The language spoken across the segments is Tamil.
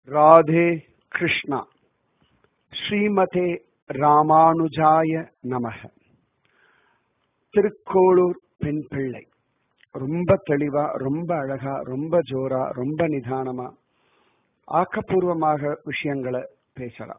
ராதே கிருஷ்ணா ஸ்ரீமதே ராமானுஜாய நமக திருக்கோளூர் பெண் பிள்ளை ரொம்ப தெளிவா ரொம்ப அழகா ரொம்ப ஜோரா ரொம்ப நிதானமா ஆக்கப்பூர்வமாக விஷயங்களை பேசலாம்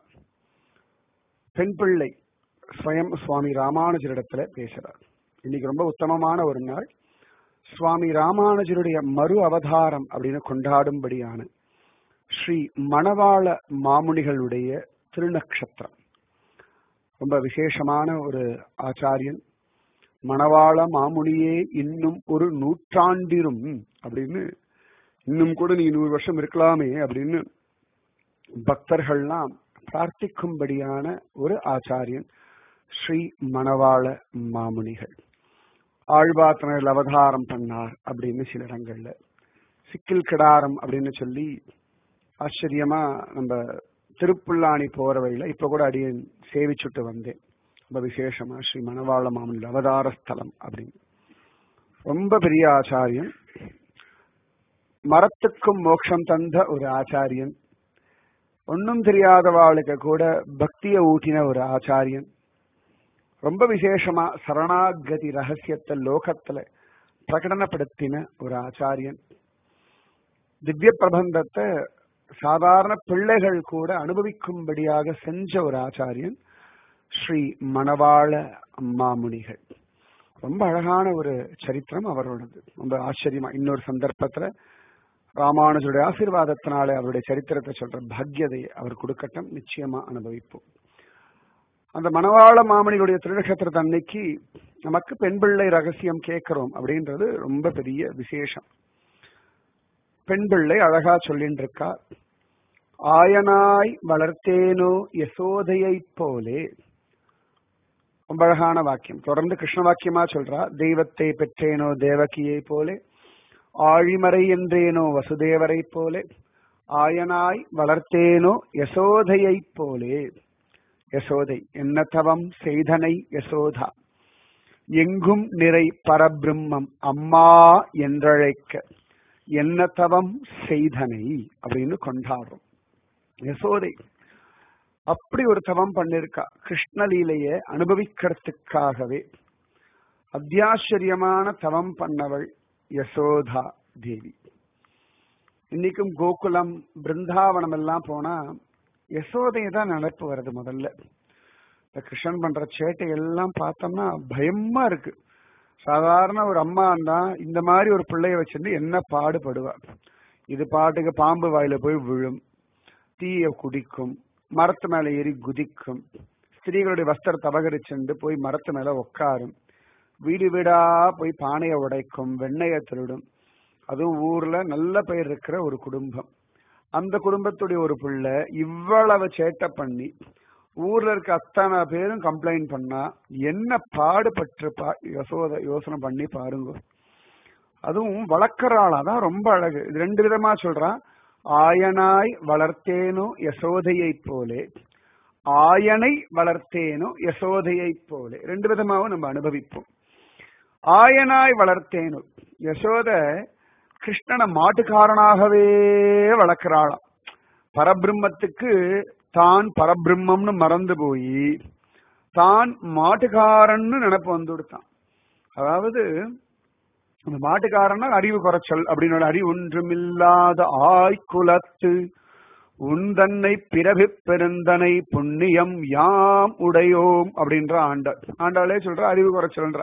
பெண் பிள்ளை ஸ்வயம் சுவாமி ராமானுஜரிடத்துல பேசுறார் இன்னைக்கு ரொம்ப உத்தமமான ஒரு நாள் சுவாமி ராமானுஜருடைய மறு அவதாரம் அப்படின்னு கொண்டாடும்படியான ஸ்ரீ மணவாள மாமுனிகளுடைய திருநக்ஷத்திரம் ரொம்ப விசேஷமான ஒரு ஆச்சாரியன் மணவாள மாமுனியே இன்னும் ஒரு நூற்றாண்டிரும் அப்படின்னு இன்னும் கூட நீ நூறு வருஷம் இருக்கலாமே அப்படின்னு பக்தர்கள்லாம் பிரார்த்திக்கும்படியான ஒரு ஆச்சாரியன் ஸ்ரீ மணவாள மாமுனிகள் ஆழ்வாத்தனர் அவதாரம் பண்ணார் அப்படின்னு சில இடங்கள்ல சிக்கில் கிடாரம் அப்படின்னு சொல்லி ஆச்சரியமா நம்ம திருப்புல்லாணி போற வழியில இப்ப கூட அடியன் சேவிச்சுட்டு வந்தேன் ரொம்ப விசேஷமா ஸ்ரீ மணவாள மாமனில் அவதார ஸ்தலம் அப்படின்னு ரொம்ப பெரிய ஆச்சாரியன் மரத்துக்கும் மோட்சம் தந்த ஒரு ஆச்சாரியன் ஒன்னும் தெரியாதவாளுக்கு கூட பக்திய ஊட்டின ஒரு ஆச்சாரியன் ரொம்ப விசேஷமா சரணாகதி ரகசியத்தை லோகத்துல பிரகடனப்படுத்தின ஒரு ஆச்சாரியன் திவ்ய பிரபந்தத்தை சாதாரண பிள்ளைகள் கூட அனுபவிக்கும்படியாக செஞ்ச ஒரு ஆச்சாரியன் ஸ்ரீ மணவாள அம்மாமுனிகள் ரொம்ப அழகான ஒரு சரித்திரம் அவரோடது ரொம்ப ஆச்சரியமா இன்னொரு சந்தர்ப்பத்துல ராமானுஜருடைய ஆசீர்வாதத்தினால அவருடைய சரித்திரத்தை சொல்ற பாக்யதை அவர் கொடுக்கட்டும் நிச்சயமா அனுபவிப்போம் அந்த மணவாள மாமணிகளுடைய திருநட்சத்திரத்தை அன்னைக்கு நமக்கு பெண் பிள்ளை ரகசியம் கேட்கிறோம் அப்படின்றது ரொம்ப பெரிய விசேஷம் பெண் பிள்ளை அழகா சொல்லிட்டு இருக்கா ஆயனாய் வளர்த்தேனோ யசோதையை போலே ரொம்ப அழகான வாக்கியம் தொடர்ந்து கிருஷ்ண வாக்கியமா சொல்றா தெய்வத்தை பெற்றேனோ தேவகியை போலே ஆழிமறை என்றேனோ வசுதேவரை போலே ஆயனாய் வளர்த்தேனோ யசோதையை போலே யசோதை என்ன தவம் செய்தனை யசோதா எங்கும் நிறை பரபிரம்மம் அம்மா என்றழைக்க என்ன தவம் செய்தனை அப்படின்னு கொண்டாடுறோம் யசோதை அப்படி ஒரு தவம் பண்ணிருக்கா கிருஷ்ணலீலைய அனுபவிக்கிறதுக்காகவே அத்தியாச்சரியமான தவம் பண்ணவள் யசோதா தேவி இன்னைக்கும் கோகுலம் பிருந்தாவனம் எல்லாம் போனா யசோதையை தான் நினைப்பு வருது முதல்ல இந்த கிருஷ்ணன் பண்ற சேட்டை எல்லாம் பார்த்தோம்னா பயமா இருக்கு சாதாரண ஒரு அம்மா தான் இந்த மாதிரி ஒரு பிள்ளைய வச்சிருந்து என்ன பாடுபடுவா இது பாட்டுக்கு பாம்பு வாயில போய் விழும் தீய குடிக்கும் மரத்து மேல ஏறி குதிக்கும் ஸ்திரீகளுடைய வஸ்திரத்தை அபகரிச்சுண்டு போய் மரத்து மேல உட்காரும் வீடு வீடா போய் பானையை உடைக்கும் வெண்ணைய திருடும் அதுவும் ஊர்ல நல்ல பெயர் இருக்கிற ஒரு குடும்பம் அந்த குடும்பத்துடைய ஒரு பிள்ளை இவ்வளவு சேட்டை பண்ணி ஊர்ல இருக்க அத்தனை பேரும் கம்ப்ளைண்ட் பண்ணா என்ன பாடுபட்டு பா யோசோத யோசனை பண்ணி பாருங்க அதுவும் வளர்க்கறாளா தான் ரொம்ப அழகு இது ரெண்டு விதமா சொல்றான் ஆயனாய் வளர்த்தேனோ யசோதையை போலே ஆயனை வளர்த்தேனோ யசோதையை போலே ரெண்டு விதமாவும் நம்ம அனுபவிப்போம் ஆயனாய் வளர்த்தேனோ யசோத கிருஷ்ணனை மாட்டுக்காரனாகவே வளர்க்கிறாளாம் பரபிரம்மத்துக்கு தான் பரபிரம்மம்னு மறந்து போய் தான் மாட்டுக்காரன்னு நினைப்பு வந்து கொடுத்தான் அதாவது அந்த மாட்டுக்காரன்னா அறிவு குறைச்சல் அப்படின்னு அறிவு ஒன்றுமில்லாத ஆய்குலத்து உந்தன்னை பிறவி பெருந்தனை புண்ணியம் யாம் உடையோம் அப்படின்ற ஆண்டாள் ஆண்டாளே சொல்ற அறிவு குறைச்சல்ன்ற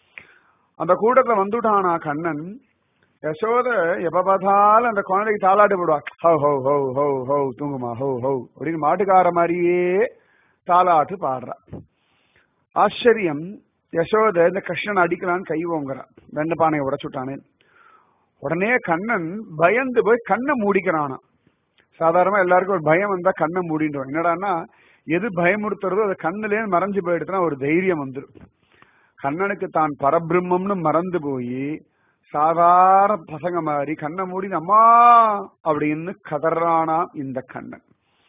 அந்த கூட்டத்துல வந்துட்டானா கண்ணன் யசோத எப்ப பார்த்தாலும் அந்த குழந்தைக்கு தாளாட்டு போடுவா ஹோ ஹோ ஹோ ஹோ ஹோ தூங்குமா ஹோ ஹோ அப்படின்னு மாட்டுக்கார மாதிரியே தாளாட்டு பாடுறா ஆச்சரியம் யசோத இந்த கிருஷ்ணன் அடிக்கலான்னு கை ஓங்குறான் வெண்ண பானையை உடைச்சுட்டானே உடனே கண்ணன் பயந்து போய் கண்ணை மூடிக்கிறானா சாதாரணமா எல்லாருக்கும் ஒரு பயம் வந்தா கண்ணை மூடின்றோம் என்னடான்னா எது பயமுறுத்துறதோ அது கண்ணுலேயே மறைஞ்சு போயிடுதுன்னா ஒரு தைரியம் வந்துடும் கண்ணனுக்கு தான் பரபிரம்மம்னு மறந்து போய் சாதாரண பசங்க மாதிரி கண்ணை மூடி அம்மா அப்படின்னு கதறானா இந்த கண்ணன்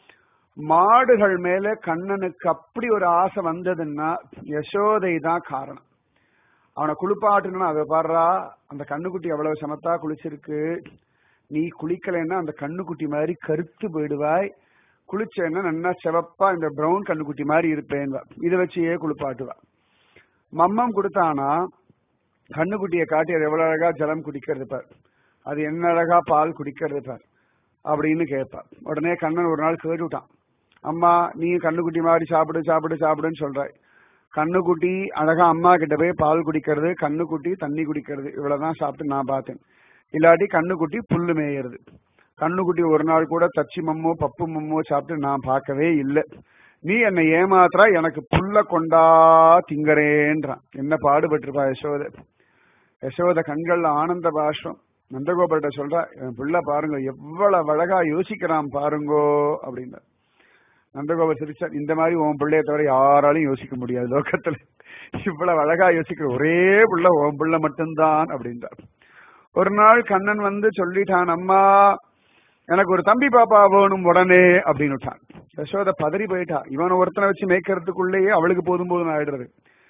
மாடுகள் மேல கண்ணனுக்கு அப்படி ஒரு ஆசை வந்ததுன்னா யசோதை தான் காரணம் அவனை குளிப்பாட்டணும்னா அதை பாடுறா அந்த கண்ணுக்குட்டி எவ்வளவு சமத்தா குளிச்சிருக்கு நீ குளிக்கலைன்னா அந்த கண்ணுக்குட்டி மாதிரி கருத்து போயிடுவாய் குளிச்சேன்னா நல்லா சிவப்பா இந்த பிரவுன் கண்ணுக்குட்டி மாதிரி இருப்பேன் இதை வச்சே குளிப்பாட்டுவா மம்மம் கொடுத்தானா கண்ணுக்குட்டியை காட்டி அது எவ்வளவு அழகா ஜலம் குடிக்கிறது பார் அது என்ன அழகா பால் குடிக்கிறது பார் அப்படின்னு கேட்பா உடனே கண்ணன் ஒரு நாள் கேட்டுட்டான் அம்மா நீ கண்ணுக்குட்டி மாதிரி சாப்பிடு சாப்பிடு சாப்பிடுன்னு சொல்றாய் கண்ணுக்குட்டி அழகா அம்மா கிட்ட போய் பால் குடிக்கிறது கண்ணுக்குட்டி தண்ணி குடிக்கிறது இவ்வளவுதான் சாப்பிட்டு நான் பார்த்தேன் இல்லாட்டி கண்ணுக்குட்டி புல்லு மேயறது கண்ணுக்குட்டி ஒரு நாள் கூட தச்சி மம்மோ பப்பு மம்மோ சாப்பிட்டு நான் பார்க்கவே இல்லை நீ என்னை ஏமாத்துறா எனக்கு புல்ல கொண்டா திங்கறேன்றான் என்ன பாடுபட்டிருப்பா யசோத யசோத கண்கள்ல ஆனந்த பாஷ்பம் நந்தகோபர்கிட்ட சொல்றா என் பிள்ளை பாருங்க எவ்வளவு அழகா யோசிக்கிறான் பாருங்கோ அப்படின்னா நந்தகோபர் சிரிச்சார் இந்த மாதிரி உன் பிள்ளைய தவிர யாராலையும் யோசிக்க முடியாது லோகத்துல இவ்வளவு அழகா யோசிக்கிற ஒரே பிள்ளை உன் பிள்ளை மட்டும்தான் அப்படின்றார் ஒரு நாள் கண்ணன் வந்து சொல்லிட்டான் அம்மா எனக்கு ஒரு தம்பி பாப்பா வேணும் உடனே அப்படின்னு விட்டான் யசோத பதறி போயிட்டா இவன் ஒருத்தனை வச்சு மேய்க்கிறதுக்குள்ளேயே அவளுக்கு போதும் போதும் ஆயிடுறது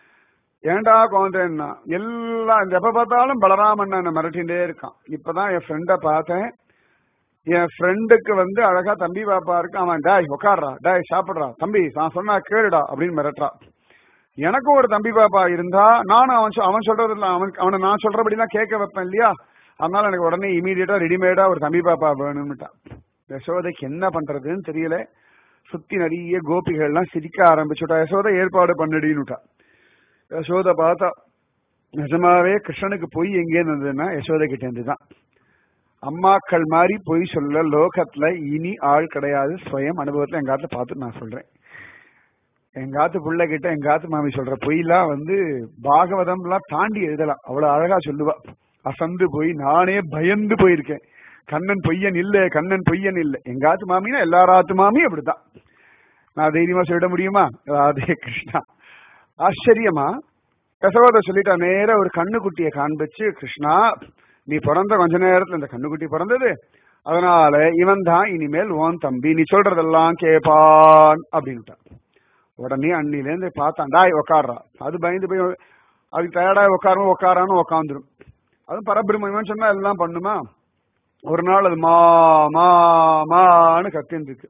ஏண்டா குழந்தைன்னா எல்லாம் இந்த எப்ப பார்த்தாலும் பலராமன் என்ன மிரட்டிகிட்டே இருக்கான் இப்பதான் என் ஃப்ரெண்ட பார்த்தேன் என் ஃப்ரெண்டுக்கு வந்து அழகா தம்பி பாப்பா இருக்கு அவன் டாய் உக்காடுறா டாய் சாப்பிடுறா தம்பி நான் சொன்னா கேளுடா அப்படின்னு மிரட்டுறா எனக்கும் ஒரு தம்பி பாப்பா இருந்தா நானும் அவன் சொ- அவன் சொல்றது இல்ல அவன் அவனை நான் சொல்றபடிலாம் கேட்க வைப்பேன் இல்லையா அதனால எனக்கு உடனே இமீடியட்டா ரெடிமேடா ஒரு தம்பி பாப்பா வேணும்னுட்டான் யசோதைக்கு என்ன பண்றதுன்னு தெரியல சுத்தி நிறைய கோபிகள் எல்லாம் சிரிக்க ஆரம்பிச்சுட்டா யசோதை ஏற்பாடு பண்ணிடுன்னுட்டா யசோதை பார்த்தா நிஜமாவே கிருஷ்ணனுக்கு பொய் எங்கே இருந்ததுன்னா யசோதை கிட்ட இருந்து தான் அம்மாக்கள் மாதிரி பொய் சொல்ல லோகத்துல இனி ஆள் கிடையாது ஸ்வயம் அனுபவத்துல எங்காத்துல பார்த்து நான் சொல்றேன் எங்காத்து புள்ள கிட்ட எங்காத்து மாமி சொல்ற பொய்லாம் வந்து பாகவதம்லாம் தாண்டி எழுதலாம் அவ்வளவு அழகா சொல்லுவா அசந்து போய் நானே பயந்து போயிருக்கேன் கண்ணன் பொய்யன் இல்ல கண்ணன் பொய்யன் இல்ல எங்காத்து மாமினா எல்லாராத்து மாமி அப்படித்தான் நான் தைரியமா சொல்லிட முடியுமா ராதே கிருஷ்ணா ஆச்சரியமா யசோதை சொல்லிட்டா நேரா ஒரு கண்ணுக்குட்டியை காண்பிச்சு கிருஷ்ணா நீ பிறந்த கொஞ்ச நேரத்துல இந்த கண்ணுக்குட்டி பிறந்தது அதனால இவன் தான் இனிமேல் உன் தம்பி நீ சொல்றதெல்லாம் கேப்பான் அப்படின்ட்டான் உடனே அண்ணில இருந்து பார்த்தான் டாய் உக்காடுறா அது பயந்து போய் அதுக்கு டயர்டா உட்காரும் உட்காரான்னு உட்காந்துரும் அதுவும் பரபிரம்மன் சொன்னா எல்லாம் பண்ணுமா ஒரு நாள் அது மா மா மான்னு கத்தின்னு இருக்கு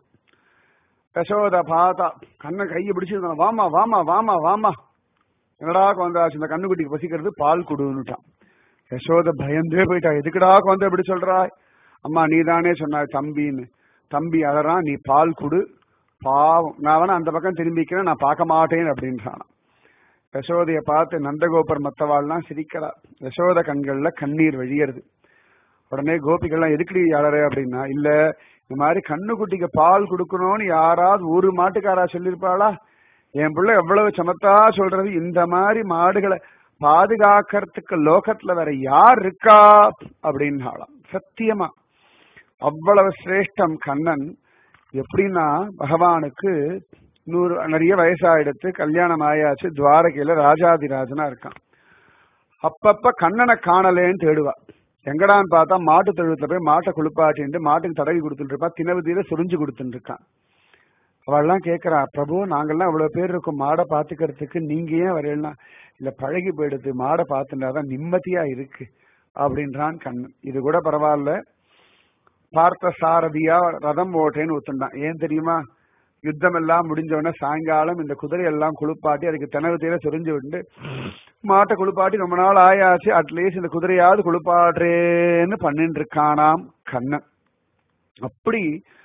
யசோதா பார்த்தா கண்ணை கையை பிடிச்சிருந்தான் வாமா வாமா வாமா வாமா என்னடா குழந்தாச்சு இந்த கண்ணுக்குட்டிக்கு பசிக்கிறது பால் குடுன்னுட்டான் யசோத பயந்தே போயிட்டா எதுக்குடா குழந்தை இப்படி சொல்றா அம்மா நீ தானே சொன்னாய் தம்பின்னு தம்பி அதறான் நீ பால் குடு பாவம் நான் வேணா அந்த பக்கம் திரும்பிக்கிறேன் நான் பார்க்க மாட்டேன் அப்படின்றான் யசோதைய பார்த்து நந்தகோபர் மத்தவாள்லாம் சிரிக்கிறா யசோத கண்கள்ல கண்ணீர் வழியறது உடனே கோபிகள்லாம் எதுக்குடி அழற அப்படின்னா இல்ல இந்த மாதிரி கண்ணுக்குட்டிக்கு பால் கொடுக்கணும்னு யாராவது ஒரு மாட்டுக்காரா சொல்லியிருப்பாளா என் பிள்ளை எவ்வளவு சமத்தா சொல்றது இந்த மாதிரி மாடுகளை பாதுகாக்கிறதுக்கு லோகத்துல வேற யார் இருக்கா அப்படின்னாலாம் சத்தியமா அவ்வளவு சிரேஷ்டம் கண்ணன் எப்படின்னா பகவானுக்கு நூறு நிறைய வயசாயிடுத்து கல்யாணம் ஆயாச்சு துவாரகையில ராஜாதிராஜனா இருக்கான் அப்பப்ப கண்ணனை காணலேன்னு தேடுவா எங்கடான்னு பார்த்தா மாட்டு தொழுவத்துல போய் மாட்டை குளிப்பாட்டிட்டு மாட்டுக்கு தடவி கொடுத்துட்டு இருப்பா தினவு தீர சுரிஞ்சு கொடுத்துட்டு இருக்கான் அவள்லாம் கேட்கறா பிரபு நாங்கெல்லாம் இவ்வளவு பேர் இருக்கோம் மாடை பாத்துக்கிறதுக்கு நீங்க ஏன் வரையலாம் இல்ல பழகி போயிடுது மாடை பார்த்துட்டாதான் நிம்மதியா இருக்கு அப்படின்றான் கண்ணன் இது கூட பரவாயில்ல பார்த்த சாரதியா ரதம் ஓட்டேன்னு ஒத்துண்டான் ஏன் தெரியுமா யுத்தம் எல்லாம் முடிஞ்சவொடனே சாயங்காலம் இந்த குதிரையெல்லாம் குளிப்பாட்டி அதுக்கு திணவு தீர சொரிஞ்சு விட்டு மாட்டை குளிப்பாட்டி ரொம்ப நாள் ஆயாச்சு அட்லீஸ்ட் இந்த குதிரையாவது குளிப்பாடுறேன்னு பண்ணிட்டு இருக்கானாம் கண்ணன் அப்படி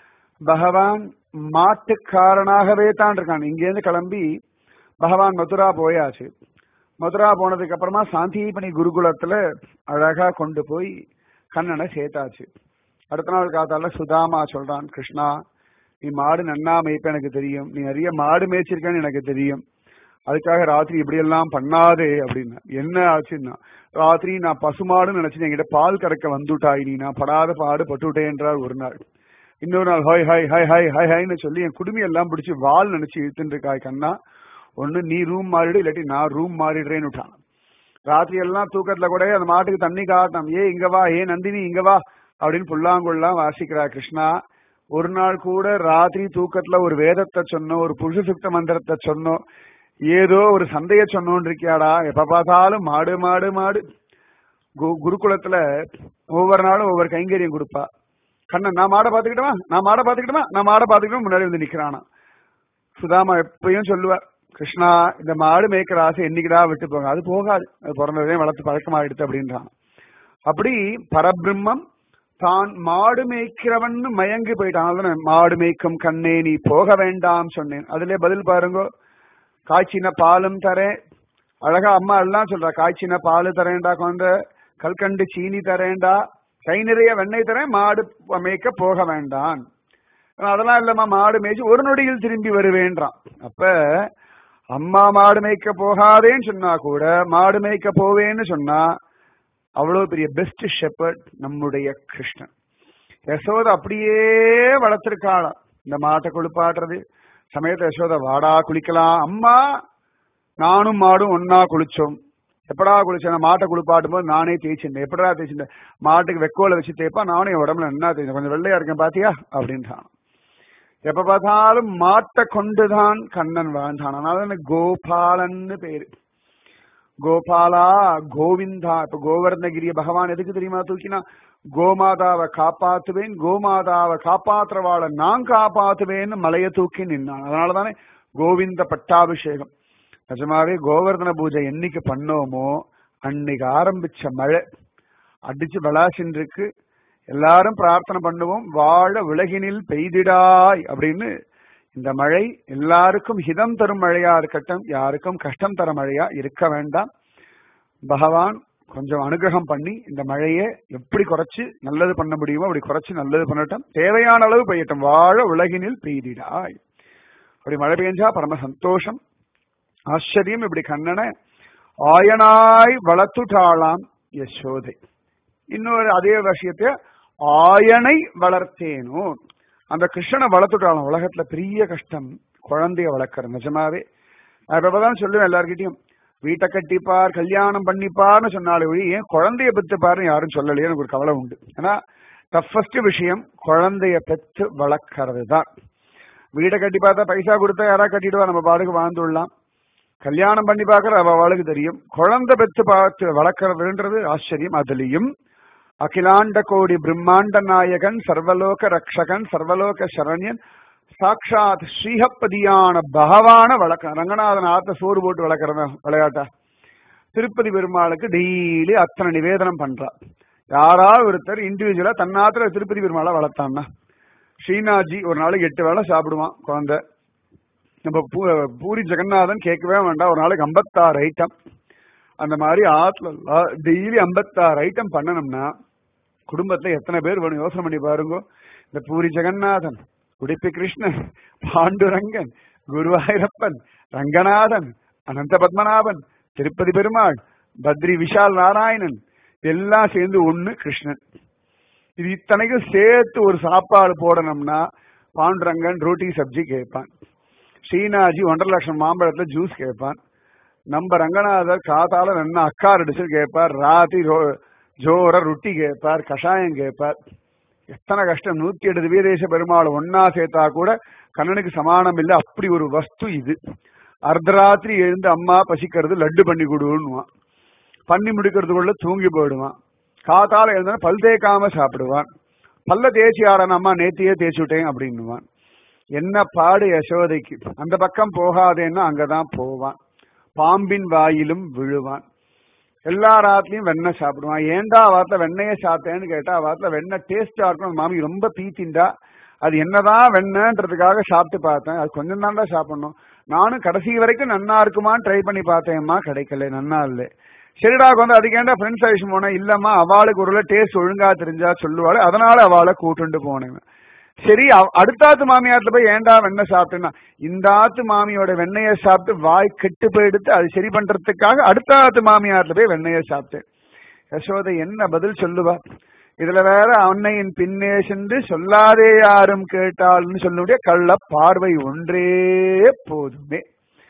பகவான் மாட்டுக்காரனாகவே தான் இருக்கான் இங்கேருந்து கிளம்பி பகவான் மதுரா போயாச்சு மதுரா போனதுக்கு அப்புறமா சாந்திபனி குருகுலத்துல அழகா கொண்டு போய் கண்ணனை சேர்த்தாச்சு அடுத்த நாள் காத்தால சுதாமா சொல்றான் கிருஷ்ணா நீ மாடு நன்னா மேய்ப்ப எனக்கு தெரியும் நீ நிறைய மாடு மேய்ச்சிருக்கன்னு எனக்கு தெரியும் அதுக்காக ராத்திரி இப்படி எல்லாம் பண்ணாதே அப்படின்னா என்ன ஆச்சுன்னா ராத்திரி நான் பசுமாடுன்னு நினைச்சு என்கிட்ட பால் கறக்க வந்துட்டாய் நீ நான் படாத பாடு பட்டுவிட்டேன் என்றார் ஒரு நாள் இன்னொரு நாள் hi hi hi hi hi ஹாய்னு சொல்லி என் குடுமி எல்லாம் பிடிச்சி வால் நினைச்சு இழுத்துட்டு இருக்காய் கண்ணா ஒண்ணு நீ ரூம் மாறிடு இல்லாட்டி நான் ரூம் மாறிடுறேன்னு விட்டான் ராத்திரி எல்லாம் தூக்கத்துல கூட அந்த மாட்டுக்கு தண்ணி காட்டம் ஏ இங்க வா ஏ நந்தினி இங்க வா அப்படின்னு புல்லாங்குழலாம் வாசிக்கிறா கிருஷ்ணா ஒரு நாள் கூட ராத்திரி தூக்கத்துல ஒரு வேதத்தை சொன்னோம் ஒரு புருஷ சுத்த மந்திரத்தை சொன்னோம் ஏதோ ஒரு சந்தைய சொன்னோன்னு இருக்கியாடா எப்ப பார்த்தாலும் மாடு மாடு மாடு கு- குருகுலத்துல ஒவ்வொரு நாளும் ஒவ்வொரு கைங்கரியம் கொடுப்பா கண்ணன் நான் மாடை பாத்துக்கிட்டமா நான் மாடை பாத்துக்கிட்டமா நான் மாடை பாத்துக்கிட்டோம் முன்னாடி வந்து நிக்கிறானா சுதாமா எப்பயும் சொல்லுவார் கிருஷ்ணா இந்த மாடு மேய்க்கிற ஆசை என்னைக்குடா விட்டு போங்க அது போகாது அது பிறந்ததே வளர்த்து பழக்கமாயிடுது அப்படின்றான் அப்படி பரபிரம்மம் தான் மாடு மேய்க்கிறவன் மயங்கி போயிட்டான் அதனால மாடு மேய்க்கும் கண்ணே நீ போக வேண்டாம் சொன்னேன் அதுல பதில் பாருங்க காய்ச்சின பாலும் தரேன் அழகா அம்மா எல்லாம் சொல்றா காய்ச்சின பால் தரேன்டா குழந்தை கல்கண்டு சீனி தரேன்டா கை நிறைய வெண்ணெய் தரேன் மாடு மேய்க்க போக வேண்டாம் ஆனா அதெல்லாம் இல்லம்மா மாடு மேய்ச்சி ஒரு நொடியில் திரும்பி வருவேன்றான் அப்ப அம்மா மாடு மேய்க்க போகாதேன்னு சொன்னா கூட மாடு மேய்க்க போவேன்னு சொன்னா அவ்வளவு பெரிய பெஸ்ட் ஷெப்பர்ட் நம்முடைய கிருஷ்ணன் யசோத அப்படியே வளர்த்திருக்காளாம் இந்த மாட்டை குளிப்பாட்டுறது சமயத்தை யசோத வாடா குளிக்கலாம் அம்மா நானும் மாடும் ஒன்னா குளிச்சோம் எப்படா குளிச்சேன் மாட்டை குளிப்பாட்டும் போது நானே தேய்ச்சிட்டேன் எப்படா தேய்ச்சிட்டேன் மாட்டுக்கு வெக்கோல வச்சு தேய்ப்பா நானும் என் உடம்புல என்ன தேய்ச்சேன் கொஞ்சம் வெள்ளையா இருக்கேன் பாத்தியா அப்படின்றான் எப்ப பார்த்தாலும் மாட்டை கொண்டுதான் கண்ணன் வாழ்ந்தான் அதனால எனக்கு கோபாலன்னு பேரு கோபாலா கோவிந்தா இப்ப கோவர்ணகிரிய பகவான் எதுக்கு தெரியுமா தூக்கினா கோமாதாவை காப்பாத்துவேன் கோமாதாவை காப்பாத்துறவாளை நான் காப்பாத்துவேன்னு மலைய தூக்கி நின்னான் அதனாலதானே கோவிந்த பட்டாபிஷேகம் நிஜமாவே கோவர்தன பூஜை என்னைக்கு பண்ணோமோ அன்னைக்கு ஆரம்பிச்ச மழை அடிச்சு விளாசின்னு இருக்கு எல்லாரும் பிரார்த்தனை பண்ணுவோம் வாழ உலகினில் பெய்திடாய் அப்படின்னு இந்த மழை எல்லாருக்கும் ஹிதம் தரும் மழையா இருக்கட்டும் யாருக்கும் கஷ்டம் தர மழையா இருக்க வேண்டாம் பகவான் கொஞ்சம் அனுகிரகம் பண்ணி இந்த மழையை எப்படி குறைச்சு நல்லது பண்ண முடியுமோ அப்படி குறைச்சு நல்லது பண்ணட்டும் தேவையான அளவு பெய்யட்டும் வாழ உலகினில் பெய்திடாய் அப்படி மழை பெஞ்சா பரம சந்தோஷம் ஆச்சரியம் இப்படி கண்ணனை ஆயனாய் வளர்த்துட்டாளாம் யசோதை இன்னொரு அதே விஷயத்தை ஆயனை வளர்த்தேனோ அந்த கிருஷ்ணனை வளர்த்துட்டாலும் உலகத்துல பெரிய கஷ்டம் குழந்தைய வளர்க்கறது நிஜமாவே நான் இப்பதான் சொல்லுவேன் எல்லார்கிட்டயும் வீட்டை கட்டிப்பார் கல்யாணம் பண்ணிப்பார்னு சொன்னாலே ஒழி ஏன் குழந்தைய பெற்றுப்பாருன்னு யாரும் சொல்லலையே எனக்கு ஒரு கவலை உண்டு ஏன்னா டஃபஸ்ட் விஷயம் குழந்தைய பெற்று வளர்க்கறது தான் வீடை கட்டி பார்த்தா பைசா கொடுத்தா யாரா கட்டிடுவா நம்ம பாட்டுக்கு வாழ்ந்துடலாம் கல்யாணம் பண்ணி பார்க்கற அவ அவளுக்கு தெரியும் குழந்தை பெற்று பார்த்து வளர்க்கறதுன்றது ஆச்சரியம் அதுலயும் அகிலாண்ட கோடி பிரம்மாண்ட நாயகன் சர்வலோக ரக்ஷகன் சர்வலோக சரண்யன் சாட்சாத் ஸ்ரீஹப்பதியான பகவான வளர்க்க ரங்கநாதன் ஆத்த சோறு போட்டு வளர்க்கறத விளையாட்டா திருப்பதி பெருமாளுக்கு டெய்லி அத்தனை நிவேதனம் பண்றா யாராவது ஒருத்தர் இண்டிவிஜுவலா தன்னாத்துல திருப்பதி பெருமாளை வளர்த்தான்னா ஸ்ரீநாத்ஜி ஒரு நாளைக்கு எட்டு வேளை சாப்பிடுவான் குழந்தை நம்ம பூரி ஜெகநாதன் கேட்கவே வேண்டாம் ஒரு நாளைக்கு ஐம்பத்தாறு ஐட்டம் அந்த மாதிரி ஆத்துல டெய்லி ஐம்பத்தாறு ஐட்டம் பண்ணணும்னா குடும்பத்துல எத்தனை பேர் வேணும் யோசனை பண்ணி பாருங்க இந்த பூரி ஜெகநாதன் உடுப்பி கிருஷ்ணன் பாண்டுரங்கன் குருவாயூரப்பன் ரங்கநாதன் அனந்த பத்மநாபன் திருப்பதி பெருமாள் பத்ரி விஷால் நாராயணன் எல்லாம் சேர்ந்து ஒண்ணு கிருஷ்ணன் இது இத்தனைக்கும் சேர்த்து ஒரு சாப்பாடு போடணும்னா பாண்டுரங்கன் ரோட்டி சப்ஜி கேட்பான் ஸ்ரீநாஜி ஒன்றரை லட்சம் மாம்பழத்துல ஜூஸ் கேட்பான் நம்ம ரங்கநாதர் காத்தால ரெண்டு அக்கார் அடிச்சு கேட்பார் ராத்தி ஜோர ரொட்டி கேட்பார் கஷாயம் கேட்பார் எத்தனை கஷ்டம் நூத்தி எட்டு வீரேச பெருமாள் ஒன்னா சேர்த்தா கூட கண்ணனுக்கு சமானம் இல்லை அப்படி ஒரு வஸ்து இது அர்த்தராத்திரி எழுந்து அம்மா பசிக்கிறது லட்டு பண்ணி கொடுன்னுவான் பண்ணி முடிக்கிறதுக்குள்ள தூங்கி போயிடுவான் காத்தால எழுந்தா பல் தேய்க்காம சாப்பிடுவான் பல்ல தேய்ச்சி ஆடன அம்மா நேத்தியே தேய்ச்சி விட்டேன் அப்படின்னுவான் என்ன பாடு யசோதைக்கு அந்த பக்கம் போகாதேன்னா அங்கதான் போவான் பாம்பின் வாயிலும் விழுவான் எல்லா ராத்திலையும் வெண்ணெய் சாப்பிடுவான் ஏண்டா வாரத்துல வெண்ணெய சாப்பிட்டேன்னு கேட்டா வாரத்துல வெண்ணெய் டேஸ்டா இருக்கும் மாமி ரொம்ப பீத்திண்டா அது என்னதான் வெண்ணன்றதுக்காக சாப்பிட்டு பார்த்தேன் அது கொஞ்சம் தாண்டா சாப்பிடணும் நானும் கடைசி வரைக்கும் நன்னா இருக்குமான்னு ட்ரை பண்ணி பார்த்தேன்மா கிடைக்கல நன்னா இல்லை சரிடா வந்து அதுக்கேண்டா ஃப்ரெண்ட்ஸ் ஆயிஷன் போனேன் இல்லம்மா அவளுக்கு ஒரு டேஸ்ட் ஒழுங்கா தெரிஞ்சா சொல்லுவாள் அதனால அவளை கூட்டுண்டு போனேன் சரி அடுத்தாத்து மாமியார்ல போய் ஏண்டா வெண்ணெய் சாப்பிட்டேன்னா இந்த ஆத்து மாமியோட வெண்ணெய சாப்பிட்டு வாய் கெட்டு போயிடுத்து அது சரி பண்றதுக்காக அடுத்த ஆத்து மாமியார்ல போய் வெண்ணெய சாப்பிட்டேன் யசோதை என்ன பதில் சொல்லுவா இதுல வேற அன்னையின் பின்னே சென்று சொல்லாதே யாரும் கேட்டாள்னு சொல்லுடைய கள்ள பார்வை ஒன்றே போதுமே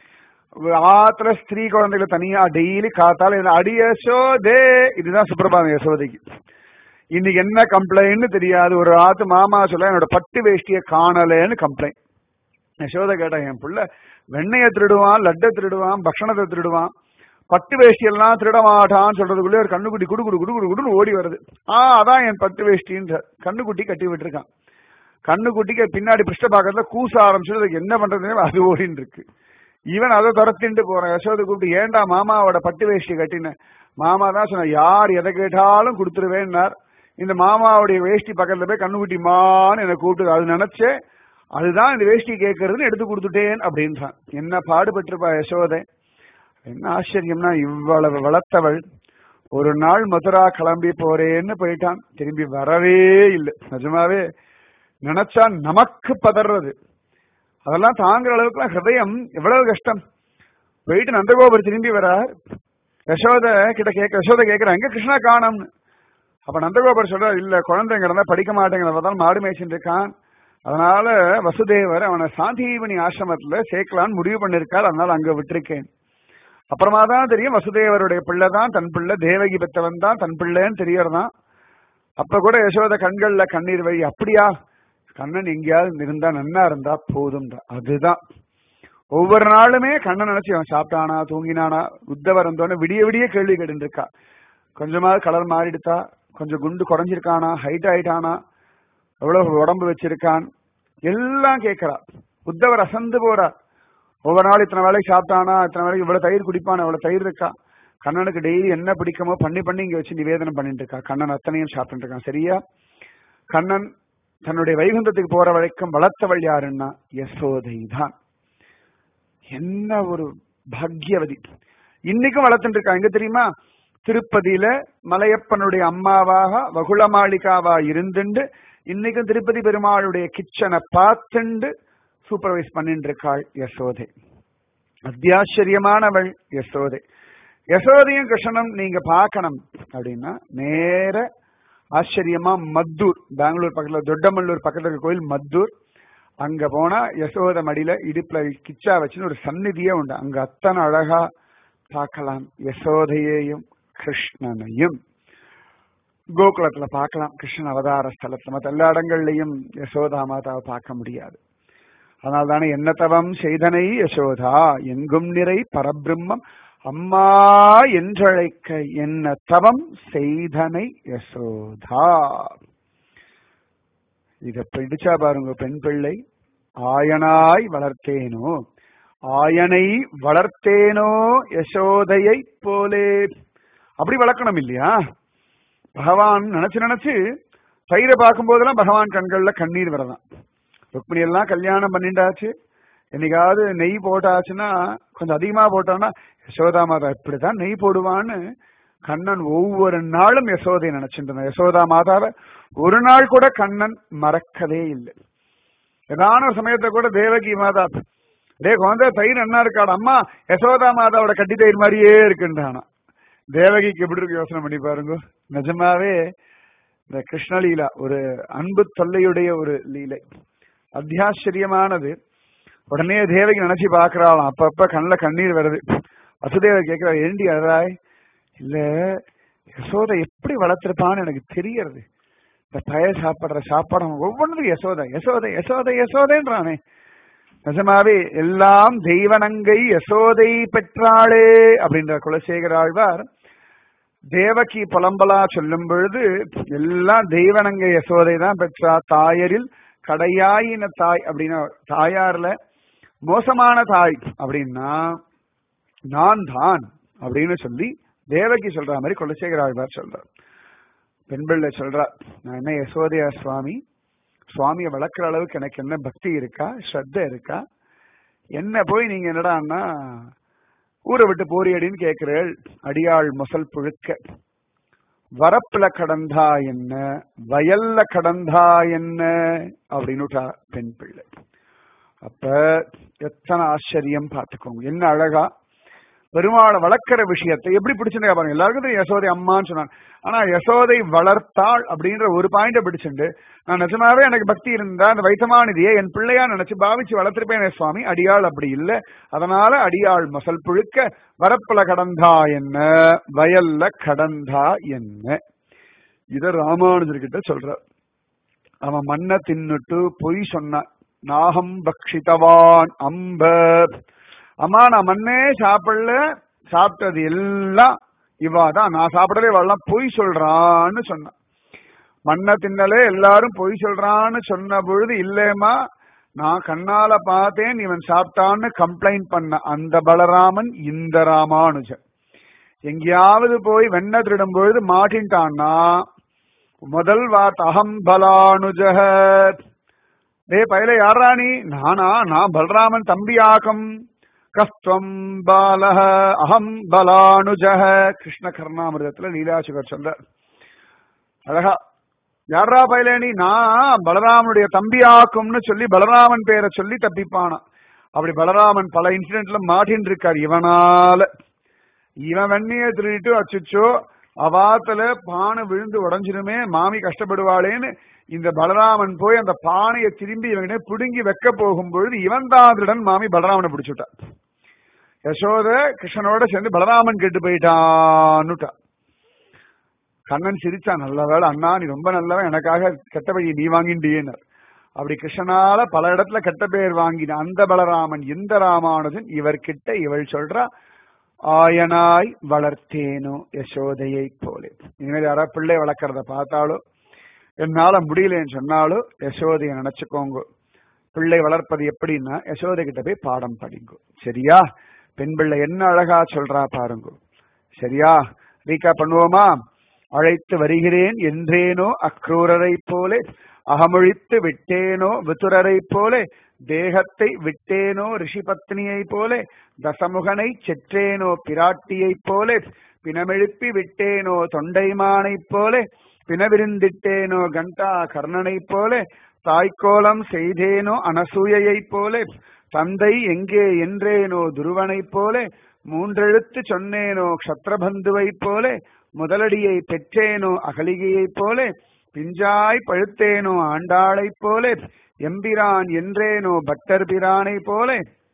ஆத்திர ஸ்திரீ குழந்தைகளை தனியா டெய்லி காத்தால அடி யசோதே இதுதான் சுப்பிரபாதம் யசோதைக்கு இன்னைக்கு என்ன கம்ப்ளைண்ட்னு தெரியாது ஒரு ஆத்து மாமா சொல்ல என்னோட பட்டு வேஷ்டிய காணலன்னு கம்ப்ளைண்ட் யசோதை கேட்டா என் புள்ள வெண்ணைய திருடுவான் லட்டை திருடுவான் பக்ஷணத்தை திருடுவான் பட்டு வேஷ்டி எல்லாம் திருட மாட்டான்னு சொல்றதுக்குள்ளே ஒரு கண்ணுக்குட்டி குடு குடு குடு குடு குடுன்னு ஓடி வருது ஆ அதான் என் பட்டு வேஷ்டின்ற கண்ணுக்குட்டி கட்டி விட்டுருக்கான் கண்ணுக்குட்டிக்கு பின்னாடி பிருஷ்ட பாக்கத்துல கூச ஆரம்பிச்சது அதுக்கு என்ன பண்றதுன்னு அது ஓடின்னு இருக்கு இவன் அதை துரத்திட்டு போறான் யசோதை கூப்பிட்டு ஏன்டா மாமாவோட பட்டு வேஷ்டி கட்டின மாமா தான் சொன்ன யார் எதை கேட்டாலும் கொடுத்துருவேன்னார் இந்த மாமாவுடைய வேஷ்டி பக்கத்துல போய் கண்ணுக்குட்டி மான்னு என்னை கூப்பிட்டு அது நினைச்சே அதுதான் இந்த வேஷ்டி கேட்கறதுன்னு எடுத்து கொடுத்துட்டேன் அப்படின்றான் என்ன பாடுபட்டிருப்பா யசோதை என்ன ஆச்சரியம்னா இவ்வளவு வளர்த்தவள் ஒரு நாள் மதுரா கிளம்பி போறேன்னு போயிட்டான் திரும்பி வரவே இல்லை நிஜமாவே நினைச்சா நமக்கு பதறது அதெல்லாம் தாங்குற அளவுக்கு ஹிருதயம் எவ்வளவு கஷ்டம் போயிட்டு நந்தகோபுரம் திரும்பி வரார் யசோத கிட்ட கேட்க யசோத கேட்கிறா எங்க கிருஷ்ணா காணோம்னு அப்ப நந்தகோபுரம் சொல்ற இல்ல குழந்தைங்க இருந்தா படிக்க மாட்டேங்கிறதான் மாடு மேய்ச்சிட்டு இருக்கான் அதனால வசுதேவர் அவனை சாந்தீவனி ஆசிரமத்துல சேர்க்கலான்னு முடிவு பண்ணிருக்கார் அதனால அங்க விட்டிருக்கேன் அப்புறமா தான் தெரியும் வசுதேவருடைய பிள்ளை தான் தன் பிள்ளை தேவகி பெற்றவன் தான் தன் பிள்ளைன்னு தெரியறதான் அப்ப கூட யசோத கண்கள்ல கண்ணீர் வழி அப்படியா கண்ணன் எங்கேயாவது இருந்தா நன்னா இருந்தா போதும் அதுதான் ஒவ்வொரு நாளுமே கண்ணன் நினைச்சு அவன் சாப்பிட்டானா தூங்கினானா உத்தவர் வந்தோடனே விடிய விடிய கேள்வி கேட்டு இருக்கா கொஞ்சமாவது கலர் மாறிடுதா கொஞ்சம் குண்டு குறைஞ்சிருக்கானா ஹைட் ஆயிட்டானா எவ்வளவு உடம்பு வச்சிருக்கான் எல்லாம் கேட்கிறா உத்தவர் அசந்து போறா ஒவ்வொரு நாள் இத்தனை வேலைக்கு சாப்பிட்டானா இத்தனை வேலைக்கு இவ்வளவு தயிர் குடிப்பான் இவ்வளவு தயிர் இருக்கா கண்ணனுக்கு டெய்லி என்ன பிடிக்குமோ பண்ணி பண்ணி இங்க வச்சு நிவேதனம் பண்ணிட்டு இருக்கா கண்ணன் அத்தனையும் சாப்பிட்டு இருக்கான் சரியா கண்ணன் தன்னுடைய வைகுந்தத்துக்கு போற வரைக்கும் வளர்த்தவள் யாருன்னா யசோதை தான் என்ன ஒரு பாக்யவதி இன்னைக்கும் வளர்த்துட்டு இருக்கா எங்க தெரியுமா திருப்பதியில மலையப்பனுடைய அம்மாவாக வகுளமாளிகாவா இருந்துண்டு இன்னைக்கும் திருப்பதி பெருமாளுடைய கிச்சனை பார்த்துண்டு சூப்பர்வைஸ் பண்ணிட்டு இருக்காள் யசோதை அத்தியாச்சரியமானவள் யசோதை யசோதையும் கிருஷ்ணனும் நீங்க பார்க்கணும் அப்படின்னா நேர ஆச்சரியமா மத்தூர் பெங்களூர் பக்கத்துல தொட்டமல்லூர் பக்கத்துல இருக்க கோயில் மத்தூர் அங்க போனா யசோத மடியில இடுப்புல கிச்சா வச்சுன்னு ஒரு சந்நிதியே உண்டு அங்க அத்தனை அழகா பார்க்கலாம் யசோதையையும் கிருஷ்ணனையும் கோகுலத்துல பார்க்கலாம் கிருஷ்ணன் அவதார ஸ்தலத்துல மற்ற எல்லா இடங்கள்லயும் யசோதா மாதாவை பார்க்க முடியாது அதனால தானே என்ன தவம் செய்தனை யசோதா எங்கும் நிறை பரபிரம்மம் அம்மா என்றழைக்க என்ன தவம் செய்தனை யசோதா இத பிடிச்சா பாருங்க பெண் பிள்ளை ஆயனாய் வளர்த்தேனோ ஆயனை வளர்த்தேனோ யசோதையை போலே அப்படி வளர்க்கணும் இல்லையா பகவான் நினைச்சு நினைச்சு தயிரை பார்க்கும் போதெல்லாம் பகவான் கண்கள்ல கண்ணீர் வரதான் ருக்மிணி எல்லாம் கல்யாணம் பண்ணிட்டாச்சு என்னைக்காவது நெய் போட்டாச்சுன்னா கொஞ்சம் அதிகமா போட்டான்னா யசோதா மாதா இப்படிதான் நெய் போடுவான்னு கண்ணன் ஒவ்வொரு நாளும் யசோதை நினைச்சிட்டு இருந்தான் யசோதா மாதாவை ஒரு நாள் கூட கண்ணன் மறக்கவே இல்லை ஏதான ஒரு சமயத்தை கூட தேவகி மாதா டே குழந்தை தயிர் என்ன இருக்காடு அம்மா யசோதா மாதாவோட கட்டி தயிர் மாதிரியே இருக்குன்றானா தேவகிக்கு எப்படி இருக்கு யோசனை பண்ணி பாருங்க நிஜமாவே இந்த கிருஷ்ணலீலா ஒரு அன்பு தொல்லையுடைய ஒரு லீலை அத்தியாச்சரியமானது உடனே தேவகி நினைச்சு பாக்குறாளாம் அப்பப்ப கண்ணில் கண்ணீர் வருது வசுதேவர் கேட்கிறா ஏண்டி அழறாய் இல்ல யசோதை எப்படி வளர்த்திருப்பான்னு எனக்கு தெரியறது இந்த பய சாப்பிடுற சாப்பாடு ஒவ்வொன்றுக்கும் யசோதை யசோதை யசோதை யசோதைன்றானே நிஜமாவே எல்லாம் தெய்வனங்கை யசோதை பெற்றாளே அப்படின்ற குலசேகர ஆழ்வார் தேவகி புலம்பலா சொல்லும் பொழுது எல்லாம் தெய்வனங்கை யசோதை தான் பெற்றா தாயரில் கடையாயின தாய் அப்படின்னா தாயார்ல மோசமான தாய் அப்படின்னா நான் தான் அப்படின்னு சொல்லி தேவகி சொல்ற மாதிரி குலசேகர ஆழ்வார் சொல்றார் பெண்பிள்ளை சொல்றார் நான் என்ன யசோதையா சுவாமி சுவாமியை வளர்க்குற அளவுக்கு எனக்கு என்ன பக்தி இருக்கா ஸ்ரத்த இருக்கா என்ன போய் நீங்க என்னடான்னா ஊரை விட்டு போறியடின்னு கேட்கிறேள் அடியாள் முசல் புழுக்க வரப்புல கடந்தா என்ன வயல்ல கடந்தா என்ன அப்படின்னுட்டா பெண் பிள்ளை அப்ப எத்தனை ஆச்சரியம் பார்த்துக்கோங்க என்ன அழகா பெருமாளை வளர்க்கிற விஷயத்தை எப்படி பிடிச்சிருந்தா பாருங்க எல்லாருக்கும் தெரியும் யசோதை அம்மான்னு சொன்னாங்க ஆனா யசோதை வளர்த்தாள் அப்படின்ற ஒரு பாயிண்ட பிடிச்சிண்டு நான் நிஜமாவே எனக்கு பக்தி இருந்தா அந்த வைத்தமாநிதியை என் பிள்ளையா நினைச்சு பாவிச்சு வளர்த்திருப்பேனே சுவாமி அடியாள் அப்படி இல்லை அதனால அடியாள் மசல் புழுக்க வரப்புல கடந்தா என்ன வயல்ல கடந்தா என்ன இத ராமானுஜர்கிட்ட சொல்ற அவன் மண்ணை தின்னுட்டு பொய் சொன்னான் நாகம் பக்ஷிதவான் அம்ப அம்மா நான் மண்ணே சாப்பிடல சாப்பிட்டது எல்லாம் இவா தான் நான் சாப்பிடவே இவெல்லாம் பொய் சொல்றான்னு சொன்னான் மண்ணை தின்னலே எல்லாரும் பொய் சொல்றான்னு சொன்ன பொழுது இல்லேம்மா நான் கண்ணால பார்த்தேன் இவன் சாப்பிட்டான்னு கம்ப்ளைண்ட் பண்ண அந்த பலராமன் இந்த ராமானுஜன் எங்கேயாவது போய் வெண்ண திருடும் பொழுது மாட்டின்ட்டான்னா முதல் வார்த்தை அகம் பலானுஜக டே பயில யாரா நீ நானா நான் பலராமன் தம்பியாக்கம் கஸ்துவம் பாலக அகம் பலானுஜக கிருஷ்ண கர்ணாமிரதத்துல லீலாசுகர் சொல்ற அழகா யாரா பயிலேனி நான் பலராமனுடைய தம்பியாக்கும்னு சொல்லி பலராமன் பேரை சொல்லி தப்பிப்பானான் அப்படி பலராமன் பல இன்சிடென்ட்ல மாட்டின் இருக்கார் இவனால இவன் வெண்ணைய திருடிட்டு அச்சுச்சோ அவாத்துல பானை விழுந்து உடஞ்சிருமே மாமி கஷ்டப்படுவாளேன்னு இந்த பலராமன் போய் அந்த பானையை திரும்பி இவங்க புடுங்கி வைக்க போகும் பொழுது இவன் தான் மாமி பலராமனை பிடிச்சுட்டான் யசோத கிருஷ்ணனோட சேர்ந்து பலராமன் கெட்டு போயிட்டான்னுட்டா கண்ணன் சிரிச்சான் நல்ல வேலை அண்ணா நீ ரொம்ப நல்லவன் எனக்காக கெட்ட வழி நீ வாங்கிண்டியனர் அப்படி கிருஷ்ணனால பல இடத்துல கெட்ட பேர் வாங்கின அந்த பலராமன் இந்த ராமானுஜன் இவர்கிட்ட இவள் சொல்றா ஆயனாய் வளர்த்தேனோ யசோதையை போலே இனிமேல் யாராவது பிள்ளை வளர்க்கறத பார்த்தாலோ என்னால முடியலன்னு சொன்னாலும் யசோதையை நினைச்சுக்கோங்க பிள்ளை வளர்ப்பது எப்படின்னா யசோதை கிட்ட போய் பாடம் படிங்க சரியா பெண் பிள்ளை என்ன அழகா சொல்றா பாருங்க சரியா ரீகா பண்ணுவோமா அழைத்து வருகிறேன் என்றேனோ அக்ரூரரை போலே அகமொழித்து விட்டேனோ விதுரரை போலே தேகத்தை விட்டேனோ ரிஷிபத்னியை போலே தசமுகனை செற்றேனோ பிராட்டியைப் போலே பிணமெழுப்பி விட்டேனோ தொண்டைமானைப் போலே பிணவிருந்திட்டேனோ கண்டா கர்ணனைப் போலே தாய்க்கோலம் செய்தேனோ அனசூயைப் போலே தந்தை எங்கே என்றேனோ துருவனைப் போலே மூன்றெழுத்து சொன்னேனோ க்ஷத்ரபந்துவைப் போலே முதலடியை பெற்றேனோ அகலிகையைப் போலே பிஞ்சாய் பழுத்தேனோ ஆண்டாளைப் போலே எம்பிரான் என்றேனோ பட்டர் பிரானை போலே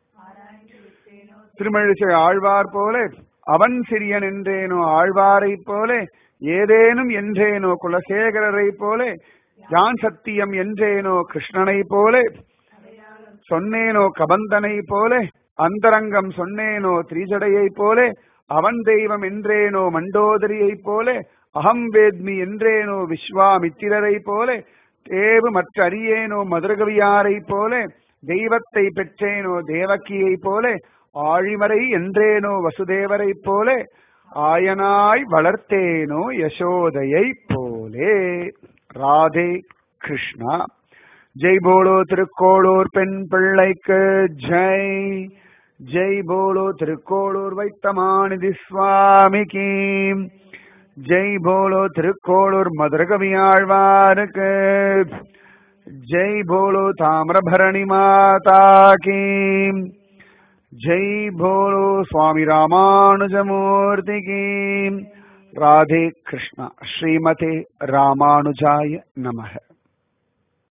திருமழிசை ஆழ்வார் போலே அவன் சிறியன் என்றேனோ ஆழ்வாரைப் போலே ஏதேனும் என்றேனோ குலசேகரரை போலே யான் சத்தியம் என்றேனோ கிருஷ்ணனை போலே சொன்னேனோ கபந்தனை போலே அந்தரங்கம் சொன்னேனோ திரிஜடையை போலே அவன் தெய்வம் என்றேனோ மண்டோதரியைப் போலே அகம் வேத்மி என்றேனோ விஸ்வாமித்திரரை போலே தேவு மற்ற அறியேனோ மதுரகவியாரை போலே தெய்வத்தை பெற்றேனோ தேவக்கியை போலே ஆழிமறை என்றேனோ வசுதேவரை போலே ஆயனாய் வளர்த்தேனோ யசோதையை போலே ராதே கிருஷ்ணா ஜெய் போலோ திருக்கோளூர் பெண் பிள்ளைக்கு ஜெய் ஜெய் போலோ திருக்கோளூர் வைத்தமாநிதி சுவாமிக்கு ஜெய் போலோ திருக்கோளூர் மதுரகவியாழ்வாருக்கு ஜெய் போலோ தாமிரபரணி மாதா கீ ஜெய் போலோ சுவாமி ராமானுஜமூர்த்தி கீ ராதே கிருஷ்ணா ஸ்ரீமதே ராமானுஜாய நமக